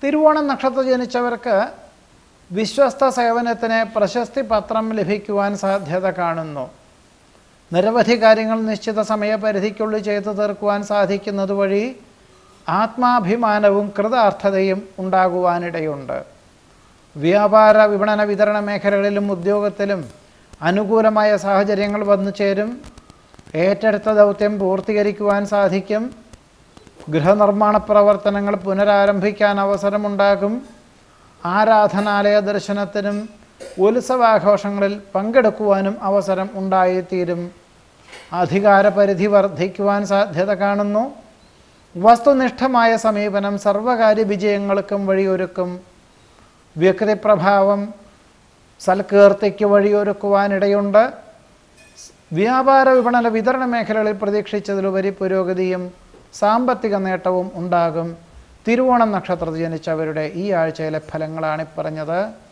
തിരുവോണം നക്ഷത്രം ജനിച്ചവർക്ക് വിശ്വസ്ത സേവനത്തിന് പ്രശസ്തി പത്രം ലഭിക്കുവാൻ സാധ്യത കാണുന്നു നിരവധി കാര്യങ്ങൾ നിശ്ചിത സമയപരിധിക്കുള്ളിൽ ചെയ്തു തീർക്കുവാൻ സാധിക്കുന്നത് വഴി ആത്മാഭിമാനവും കൃതാർത്ഥതയും ഉണ്ടാകുവാനിടയുണ്ട് വ്യാപാര വിപണന വിതരണ മേഖലകളിലും ഉദ്യോഗത്തിലും അനുകൂലമായ സാഹചര്യങ്ങൾ വന്നു ചേരും ഏറ്റെടുത്ത ദൗത്യം പൂർത്തീകരിക്കുവാൻ സാധിക്കും ഗൃഹനിർമ്മാണ പ്രവർത്തനങ്ങൾ പുനരാരംഭിക്കാൻ അവസരമുണ്ടാകും ആരാധനാലയ ദർശനത്തിനും ഉത്സവാഘോഷങ്ങളിൽ പങ്കെടുക്കുവാനും അവസരം ഉണ്ടായിത്തീരും അധികാരപരിധി വർദ്ധിക്കുവാൻ സാധ്യത കാണുന്നു വസ്തുനിഷ്ഠമായ സമീപനം സർവകാര്യ വിജയങ്ങൾക്കും വഴിയൊരുക്കും വ്യക്തിപ്രഭാവം സൽകീർത്തിക്ക് വഴിയൊരുക്കുവാനിടയുണ്ട് വ്യാപാര വിപണന വിതരണ മേഖലകളിൽ പ്രതീക്ഷിച്ചതിലുപരി പുരോഗതിയും സാമ്പത്തിക നേട്ടവും ഉണ്ടാകും തിരുവോണം നക്ഷത്രത്തിൽ ജനിച്ചവരുടെ ഈ ആഴ്ചയിലെ ഫലങ്ങളാണ് ഈ പറഞ്ഞത്